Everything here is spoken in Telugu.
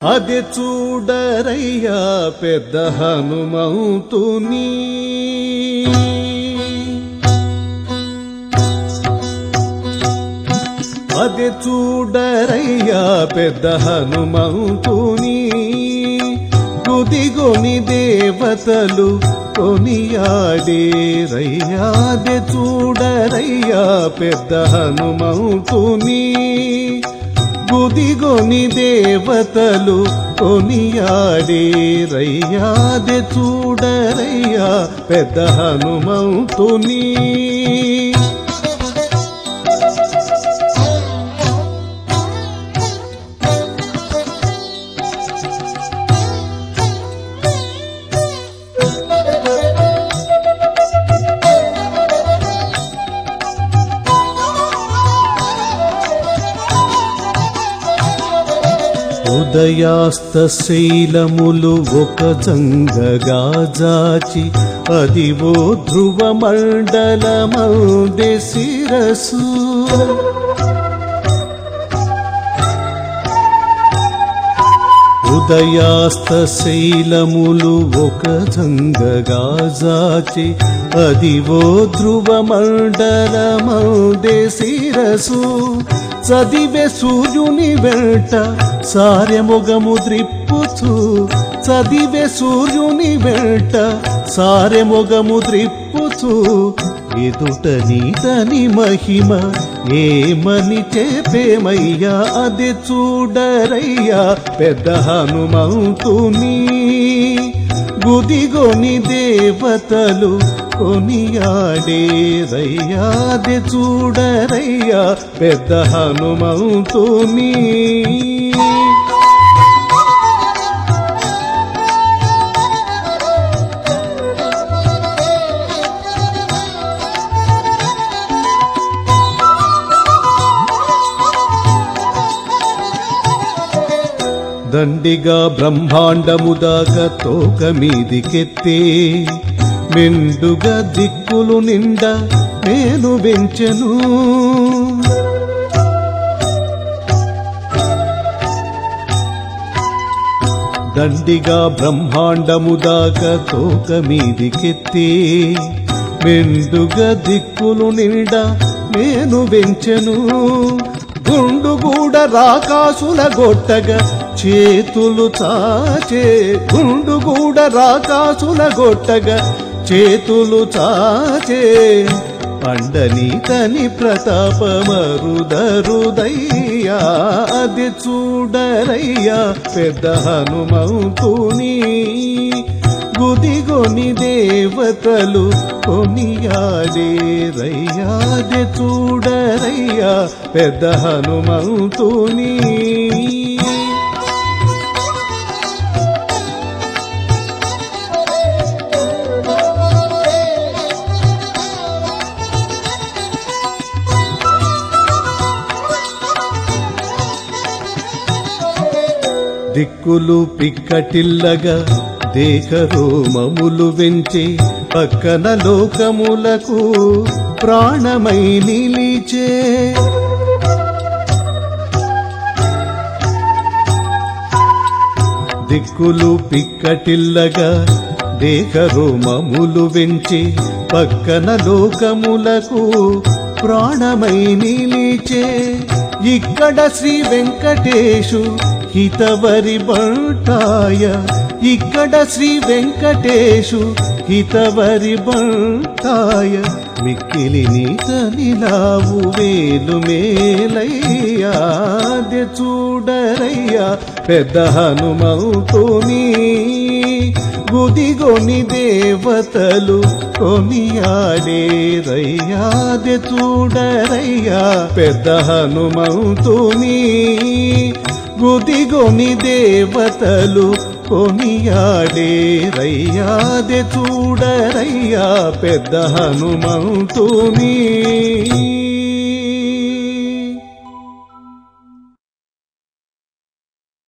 అది చూడరయ్యా పెద్ద హనుమంతుని అది చూడరయ్యా పెద్ద హనుమంతుని గుదిగొని దేవతలు కొనియాడేరయ్యా అది చూడరయ్యా పెద్ద హనుమంతుని గుదిగొని దేవతలు కొనియాడేరయ్యాది చూడరయ్యా పెద్ద హనుమంతుని ఉదయాస్త శైలములు ఒక జంగగా జాచి అదివో ధ్రువ మండలమౌదే శిరసు ఉదయాస్త శైలములు ఒక జంగగా జాచి అదివో ధ్రువ మండలమౌదే శిరసు చదివే సూర్యుని వెంట సారెమొగము ద్రిప్పుచు చదివే సూర్యుని వెంట సారెమొగము ద్రిప్పుచు ఎదుట నీతని మహిమ ఏమని చెప్పేమయ్యా అది చూడరయ్యా పెద్ద హనుమంతుని గుదిగొని దేవతలు కొనియాడేరయ్యాది చూడరయ్యా పెద్ద హనుమంతుని దండిగా బ్రహ్మాండము దాకా తోక మీదికెత్తే మెండుగా దిక్కులు నిండా నేను వెంచెను దండిగా బ్రహ్మాండము దాకా తోక మీదికెత్తే మెండుగా దిక్కులు నిండా నేను వెంచెను గుండు గూడ రాకాసుల గొట్టగా చేతులు చాచే గుండు గూడ రాకాసుల గొట్టగా చేతులు చాచే పండని తని ప్రతాపమరుదరుదయ్యా అది చూడరయ్యా పెద్ద హనుమంతుని గుదిగొని దేవతలు కొనియాడేరయ్యాది చూడరయ్యా పెద్ద హనుమంతుని దిక్కులు పిక్కటిల్లగా దేహరోమములు వెంచి పక్కన లోకములకు ప్రాణమై నిలిచే దిక్కులు పిక్కటిల్లగా దేహరోమములు వెంచి పక్కన లోకములకు ప్రాణమై నిలిచే ఇక్కడ శ్రీ వెంకటేశు హితవరి బంటాయ ఇక్కడ శ్రీ వెంకటేశు హితవరి బంటాయ మిక్కిలి నీతనిలావు వేలు మేలయ్యాది చూడరయ్యా పెద్ద హనుమౌతుని గుదిగొని దేవతలు కొనియాడేరయ్యాది చూడరయ్యా పెద్ద హనుమౌతుని గుదిగొని దేవతలు కొనియాడేరయ్యాది చూడరయ్యా పెద్ద హనుమంతుని